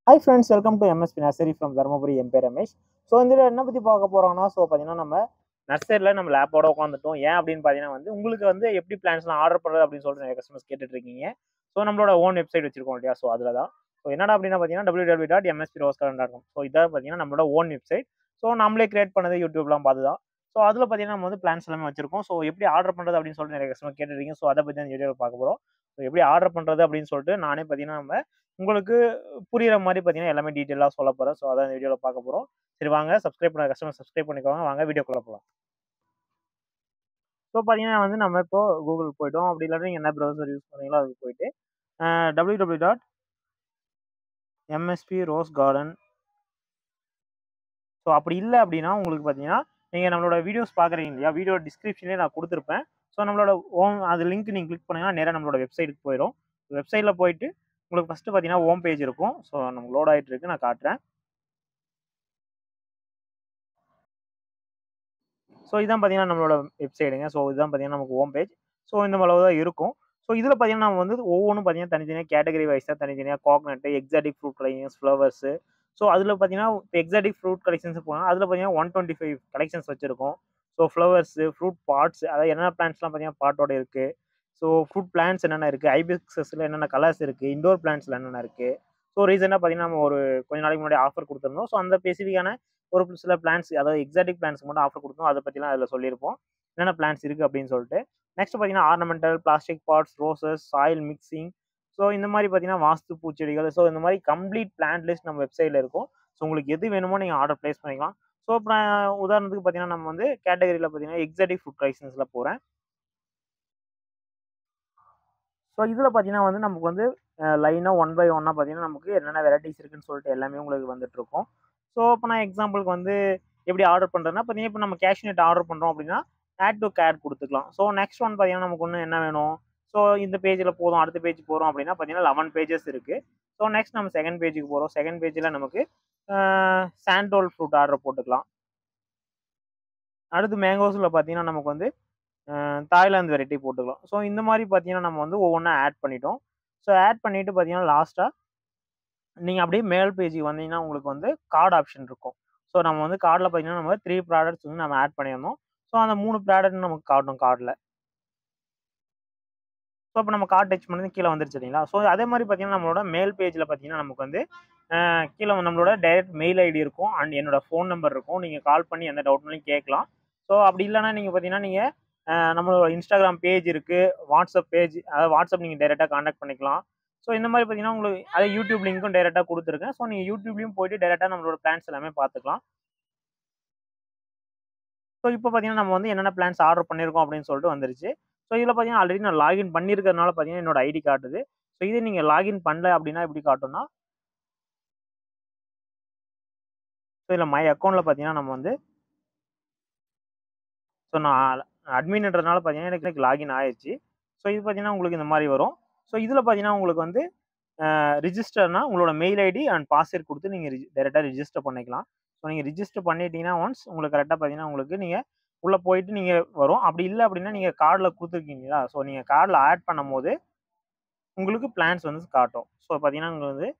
hi friends welcome to MSP nursery from Dharmapuri எம்பே Ramesh so இந்த video என்ன பற்றி பார்க்க போகிறோம்னா ஸோ பார்த்தீங்கன்னா நம்ம நர்சரியில் நம்ம லேப்போட உட்காந்துட்டோம் ஏன் அப்படின்னு பார்த்தீங்கன்னா வந்து உங்களுக்கு வந்து எப்படி பிளான்ஸ்லாம் ஆர்டர் பண்ணுறது அப்படின்னு சொல்லிட்டு நிறைய கஸ்டமர்ஸ் கேட்டுட்டு இருக்கீங்க ஸோ நம்மளோட ஓன் வெப்சைட் வச்சிருக்கோம் இல்லையா ஸோ அதில் தான் ஸோ என்னடா அப்படின்னா பார்த்தீங்கன்னா W W dot MSP rose dot com so இதான் பார்த்தீங்கன்னா நம்மளோட ஓன் வெப்சைட் ஸோ நம்மளே கிரியேட் பண்ணது யூடியூப்லாம் பார்த்து தான் ஸோ அதில் பார்த்தீங்கன்னா நம்ம வந்து பிளான்ஸ் எல்லாமே வச்சிருக்கோம் ஸோ எப்படி ஆர்டர் பண்ணுறது அப்படின்னு சொல்லிட்டு நிறைய கஸ்டமர் கேட்டுருக்கீங்க ஸோ அதை பற்றி அந்த வீடியோவில் பார்க்க போகிறோம் ஸோ எப்படி ஆர்டர் பண்ணுறது அப்படின்னு சொல்லிட்டு நானே பார்த்தீங்கன்னா நம்ம உங்களுக்கு புரியுற மாதிரி பார்த்தீங்கன்னா எல்லாமே டீட்டெயிலாக சொல்ல போகிறேன் ஸோ அதான் இந்த வீடியோவில் பார்க்க போகிறோம் சரி வாங்க சப்ஸ்கிரைப் பண்ண கஸ்டமர் சப்ஸ்கிரைப் பண்ணிக்கோங்க வாங்க வீடியோக்குள்ள போகலாம் ஸோ பார்த்தீங்கன்னா வந்து நம்ம இப்போ கூகுள் போயிட்டோம் அப்படி இல்லாட்டி நீங்கள் என்ன ப்ரௌசர் யூஸ் பண்ணீங்களோ அதுக்கு போயிட்டு W W dot MSP rose garden so அப்படி இல்லை அப்படின்னா உங்களுக்கு பார்த்தீங்கன்னா நீங்கள் நம்மளோட வீடியோஸ் பார்க்குறீங்க இல்லையா வீடியோ டிஸ்கிரிப்ஷன்லேயே நான் கொடுத்துருப்பேன் ஸோ நம்மளோட ஓம் அது லிங்க் நீங்கள் கிளிக் பண்ணீங்கன்னா நேராக நம்மளோட வெப்சைட்டுக்கு போயிடும் வெப்சைட்டில் போயிட்டு உங்களுக்கு ஃபஸ்ட்டு பார்த்தீங்கன்னா ஹோம் பேஜ் இருக்கும் ஸோ நமக்கு லோட் ஆகிட்டு இருக்கு நான் காட்டுறேன் ஸோ இதான் பார்த்தீங்கன்னா நம்மளோட வெப்சைட்டுங்க ஸோ இதுதான் பார்த்தீங்கன்னா நமக்கு ஹோம் பேஜ் ஸோ இந்த அளவு தான் இருக்கும் ஸோ இதில் பார்த்தீங்கன்னா நம்ம வந்து ஒவ்வொன்றும் பார்த்தீங்கன்னா தனித்தனியாக கேட்டகரி வைஸாக தனித்தனியாக coconut exotic fruit collections flowers so அதில் பார்த்தீங்கன்னா இப்போ எக்ஸாட்டிக் ஃப்ரூட் கலெக்ஷன்ஸ் போனால் அதில் பார்த்தீங்கன்னா ஒன் டுவெண்ட்டி ஃபைவ் கலெக்ஷன்ஸ் வச்சிருக்கோம் ஸோ ஃப்ளவர்ஸு ஃப்ரூட் பாட்ஸ் அதாவது என்னென்ன பிளான்ஸ்லாம் பார்த்தீங்கன்னா பாட்டோட இருக்குது ஸோ ஃப்ரூட் பிளான்ஸ் என்னென்ன இருக்குது ஐபிஎக்ஸஸில் என்னென்ன கலர்ஸ் இருக்குது இண்டோர் பிளான்ஸில் என்னென்ன இருக்குது ஸோ ரீசெண்டாக பார்த்தீங்கன்னா நம்ம ஒரு கொஞ்ச நாளைக்கு முன்னாடி ஆஃபர் கொடுத்துருந்தோம் ஸோ அந்த ஸ்பெசிஃபிக்கான ஒரு சில பிளான்ஸ் அதாவது எக்ஸாட்டிக் பிளான்ஸ்க்கு மட்டும் ஆஃபர் கொடுத்தோம் அதை பற்றிலாம் அதில் சொல்லியிருப்போம் என்னென்ன பிளான்ஸ் இருக்குது அப்படின்னு சொல்லிட்டு நெக்ஸ்ட் பார்த்தீங்கன்னா ornamental plastic pots roses soil mixing so இந்த மாதிரி பார்த்தீங்கன்னா வாஸ்து பூச்செடிகள் ஸோ இந்த மாதிரி கம்ப்ளீட் பிளான்ட் லிஸ்ட் நம்ம வெப்சைட்டில் இருக்கும் ஸோ உங்களுக்கு எது வேணுமோ நீங்கள் ஆர்டர் ப்ளேஸ் பண்ணிக்கலாம் ஸோ இப்போ நான் உதாரணத்துக்கு பார்த்தீங்கன்னா நம்ம வந்து கேட்டகரியில் பார்த்தீங்கன்னா எக்ஸாட்டிக் ஃபுட் கலெக்ஷன்ஸில் போகிறேன் ஸோ இதில் பார்த்தீங்கன்னா வந்து நமக்கு வந்து லைனாக ஒன் பை ஒன்னாக பார்த்தீங்கன்னா நமக்கு என்னென்ன வெரைட்டிஸ் இருக்குன்னு சொல்லிட்டு எல்லாமே உங்களுக்கு வந்துட்டு இருக்கும் ஸோ இப்போ நான் எக்ஸாம்பிளுக்கு வந்து எப்படி ஆர்டர் பண்ணுறேன்னா பார்த்தீங்கன்னா இப்போ நம்ம கேஷ்நெட் ஆர்டர் பண்ணுறோம் அப்படின்னா ஆட் டு கேட் கொடுத்துக்கலாம் ஸோ நெக்ஸ்ட் ஒன் பார்த்தீங்கன்னா நமக்கு ஒன்று என்ன வேணும் ஸோ இந்த பேஜில் போதும் அடுத்த பேஜ் போகிறோம் அப்படின்னா பார்த்தீங்கன்னா லெவன் பேஜஸ் இருக்குது ஸோ நெக்ஸ்ட் நம்ம செகண்ட் பேஜுக்கு போகிறோம் செகண்ட் பேஜில் நமக்கு சாண்டோல் ஃப்ரூட் ஆர்டர் போட்டுக்கலாம் அடுத்து மேங்கோஸில் பார்த்தீங்கன்னா நமக்கு வந்து தாய்லாந்து வெரைட்டி போட்டுக்கலாம் ஸோ இந்த மாதிரி பார்த்தீங்கன்னா நம்ம வந்து ஒவ்வொன்றா ஆட் பண்ணிட்டோம் ஸோ ஆட் பண்ணிவிட்டு பார்த்தீங்கன்னா லாஸ்ட்டாக நீங்கள் அப்படியே மேல் பேஜுக்கு வந்தீங்கன்னா உங்களுக்கு வந்து கார்டு ஆப்ஷன் இருக்கும் ஸோ நம்ம வந்து கார்டில் பார்த்தீங்கன்னா நம்ம த்ரீ ப்ராடக்ட்ஸ் வந்து நம்ம ஆட் பண்ணியிருந்தோம் ஸோ அந்த மூணு ப்ராடக்ட் நமக்கு காட்டும் கார்டில் ஸோ இப்போ நம்ம கார்டு டச் பண்ணது கீழே வந்துருச்சு இல்லைங்களா ஸோ அதே மாதிரி பார்த்தீங்கன்னா நம்மளோட மேல் பேஜில் பார்த்தீங்கன்னா நமக்கு வந்து கீழே நம்மளோட டைரக்ட் மெயில் ஐடி இருக்கும் அண்ட் என்னோட ஃபோன் நம்பர் இருக்கும் நீங்கள் கால் பண்ணி எந்த டவுட்னாலும் கேட்கலாம் ஸோ அப்படி இல்லைன்னா நீங்கள் பார்த்தீங்கன்னா நீங்கள் நம்மளோட இன்ஸ்டாகிராம் பேஜ் இருக்குது வாட்ஸ்அப் பேஜ் அதாவது வாட்ஸ்அப் நீங்கள் டைரெக்டாக காண்டாக்ட் பண்ணிக்கலாம் ஸோ இந்த மாதிரி பார்த்தீங்கன்னா உங்களுக்கு அதே யூடியூப் லிங்க்கும் டைரெக்டாக கொடுத்துருக்கேன் ஸோ நீங்கள் யூடியூப்லேயும் போயிட்டு டைரெக்டாக நம்மளோட பிளான்ஸ் எல்லாமே பார்த்துக்கலாம் ஸோ இப்போ பார்த்தீங்கன்னா நம்ம வந்து என்னென்ன பிளான்ஸ் ஆர்டர் பண்ணியிருக்கோம் அப்படின்னு சொல்லிட்டு வந்துருச்சு ஸோ இதில் பார்த்தீங்கன்னா ஆல்ரெடி நான் லாகின் பண்ணியிருக்கிறதுனால பார்த்தீங்கன்னா என்னோட ஐடி காட்டுது ஸோ இதே நீங்கள் லாகின் பண்ணல அப்படின்னா எப்படி காட்டும்னா ஸோ இதில் மை அக்கௌண்ட்டில் பார்த்தீங்கன்னா நம்ம வந்து ஸோ நான் அட்மின்ன்றதுனால பார்த்தீங்கன்னா எனக்கு எனக்கு லாகின் ஆயிடுச்சு ஸோ இது பார்த்தீங்கன்னா உங்களுக்கு இந்த மாதிரி வரும் ஸோ இதில் பார்த்தீங்கன்னா உங்களுக்கு வந்து ரிஜிஸ்டர்னா உங்களோட மெயில் ஐடி அண்ட் பாஸ்வேர்ட் கொடுத்து நீங்கள் டேரெக்டாக ரிஜிஸ்டர் பண்ணிக்கலாம் ஸோ நீங்கள் ரிஜிஸ்டர் பண்ணிட்டீங்கன்னா ஒன்ஸ் உங்களுக்கு கரெக்டாக பார்த்தீங்கன்னா உங்களுக்கு நீங்கள் உள்ளே போயிட்டு நீங்கள் வரும் அப்படி இல்லை அப்படின்னா நீங்கள் கார்டில் கொடுத்துருக்கீங்களா ஸோ நீங்கள் கார்டில் ஆட் பண்ணும் போது உங்களுக்கு பிளான்ஸ் வந்து காட்டும் ஸோ பார்த்தீங்கன்னா உங்களுக்கு வந்து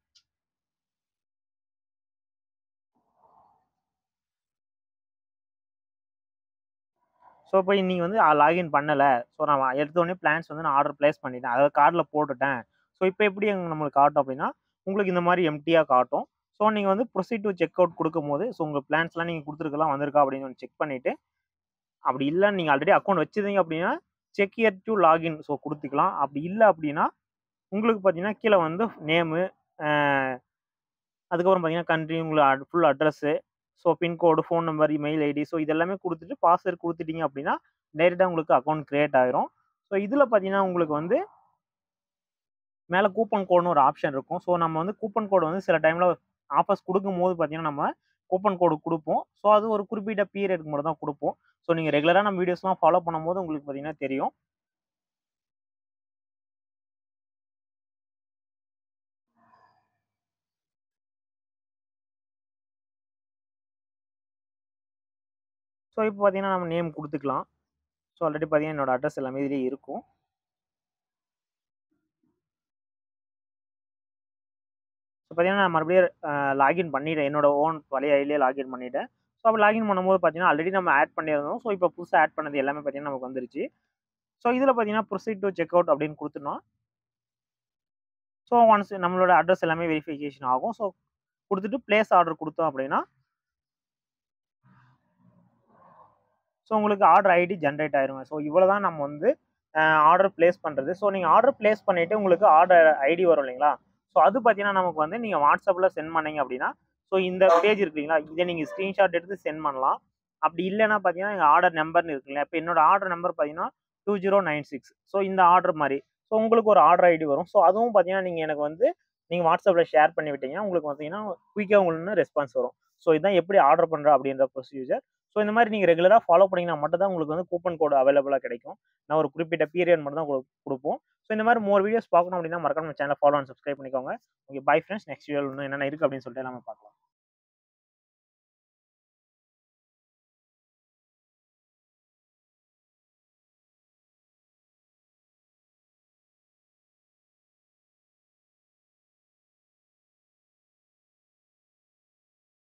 ஸோ இப்போ நீங்கள் வந்து லாகின் பண்ணலை ஸோ நான் எடுத்தோடனே பிளான்ஸ் வந்து நான் ஆர்டர் ப்ளேஸ் பண்ணிட்டேன் அதாவது கார்டில் போட்டுட்டேன் ஸோ இப்போ எப்படி நம்மளுக்கு காட்டும் அப்படின்னா உங்களுக்கு இந்த மாதிரி எம்டியாக காட்டும் ஸோ நீங்கள் வந்து ப்ரொசீட் டு செக் அவுட் கொடுக்கும் போது ஸோ உங்கள் பிளான்ஸ்லாம் நீங்கள் கொடுத்துருக்கலாம் வந்திருக்கா அப்படின்னு செக் பண்ணிவிட்டு அப்படி இல்லை நீங்கள் ஆல்ரெடி அக்கௌண்ட் வச்சுருந்தீங்க அப்படின்னா check here to login so கொடுத்துக்கலாம் அப்படி இல்லை அப்படின்னா உங்களுக்கு பார்த்தீங்கன்னா கீழே வந்து நேமு அதுக்கப்புறம் பார்த்தீங்கன்னா கண்ட்ரி உங்களுக்கு full address so pin code phone number email ID so இதெல்லாமே கொடுத்துட்டு பாஸ்வேர்ட் கொடுத்துட்டீங்க அப்படின்னா டைரெக்டாக உங்களுக்கு அக்கௌண்ட் க்ரியேட் ஆகிரும் ஸோ இதில் பார்த்தீங்கன்னா உங்களுக்கு வந்து மேலே கூப்பன் கோடுன்னு ஒரு ஆப்ஷன் இருக்கும் ஸோ நம்ம வந்து கூப்பன் கோடு வந்து சில டைமில் ஆஃபர்ஸ் கொடுக்கும்போது பார்த்தீங்கன்னா நம்ம கூப்பன் கோடு கொடுப்போம் ஸோ அது ஒரு குறிப்பிட்ட பீரியடுக்கு மட்டும் தான் கொடுப்போம் ஸோ நீங்கள் ரெகுலராக நம்ம வீடியோஸ்லாம் ஃபாலோ பண்ணும்போது உங்களுக்கு பார்த்தீங்கன்னா தெரியும் ஸோ இப்போ பார்த்தீங்கன்னா நம்ம நேம் கொடுத்துக்கலாம் ஸோ ஆல்ரெடி பார்த்தீங்கன்னா என்னோட அட்ரஸ் எல்லாமே இதுலேயே இருக்கும் ஸோ பார்த்தீங்கன்னா நான் மறுபடியும் லாகின் பண்ணிட்டேன் என்னோட ஓன் பழைய ஐடியிலே லாகின் பண்ணிட்டேன் ஸோ அப்போ லாகின் பண்ணும்போது பார்த்தீங்கன்னா ஆல்ரெடி நம்ம ஆட் பண்ணியிருந்தோம் ஸோ இப்போ புதுசாக ஆட் பண்ணது எல்லாமே பார்த்தீங்கன்னா நமக்கு வந்துருச்சு ஸோ இதில் பார்த்தீங்கன்னா ப்ரொசீட் டு செக் அவுட் அப்படின்னு கொடுத்துட்டோம் ஸோ ஒன்ஸ் நம்மளோட அட்ரஸ் எல்லாமே வெரிஃபிகேஷன் ஆகும் ஸோ கொடுத்துட்டு பிளேஸ் ஆர்டர் கொடுத்தோம் அப்படின்னா ஸோ உங்களுக்கு ஆர்டர் ஐடி ஜென்ரேட் ஆயிருங்க ஸோ இவ்வளோ தான் நம்ம வந்து ஆர்டர் பிளேஸ் பண்ணுறது ஸோ நீங்கள் ஆர்டர் பிளேஸ் பண்ணிவிட்டு உங்களுக்கு ஆர்டர் ஐடி வரும் இல்லைங்களா ஸோ அது பார்த்தீங்கன்னா நமக்கு வந்து நீங்கள் வாட்ஸ்அப்பில் சென்ட் பண்ணீங்க அப்படின்னா ஸோ இந்த பேஜ் இருக்கு இல்லைங்களா இதை நீங்கள் ஸ்க்ரீன்ஷாட் எடுத்து சென்ட் பண்ணலாம் அப்படி இல்லைன்னா பார்த்தீங்கன்னா எங்கள் ஆர்டர் நம்பர்னு இருக்கு இல்லையா இப்போ என்னோட ஆர்டர் நம்பர் பார்த்தீங்கன்னா two zero nine six so இந்த ஆர்டர் மாதிரி ஸோ உங்களுக்கு ஒரு ஆர்டர் ஐடி வரும் ஸோ அதுவும் பார்த்தீங்கன்னா நீங்கள் எனக்கு வந்து நீங்கள் வாட்ஸ்அப்பில் ஷேர் பண்ணி விட்டீங்கன்னா உங்களுக்கு பார்த்தீங்கன்னா குயிக்காக உங்களுக்கு ரெஸ்பான்ஸ் வரும் ஸோ இதான் எப்படி ஆர்டர் பண்ணுற அப்படின்ற ப்ரொசீஜர் ஸோ இந்த மாதிரி நீங்கள் ரெகுலராக ஃபாலோ பண்ணிங்கன்னா மட்டும் தான் உங்களுக்கு வந்து கூப்பன் கோடு அவைலபிளாக கிடைக்கும் நான் ஒரு குறிப்பிட்ட பீரியட் மட்டும் தான் உங்களுக்கு கொடுப்போம் ஸோ இந்த மாதிரி மோர் வீடியோஸ் பார்க்கணும் அப்படின்னா மறக்காம சேனல் ஃபாலோ அண்ட் சப்ஸ்கிரைப் பண்ணிக்கோங்க okay bye friends next video இன்னும் என்னென்ன இருக்குது அப்படின்னு சொல்லிட்டு நம்ம பார்க்கலாம்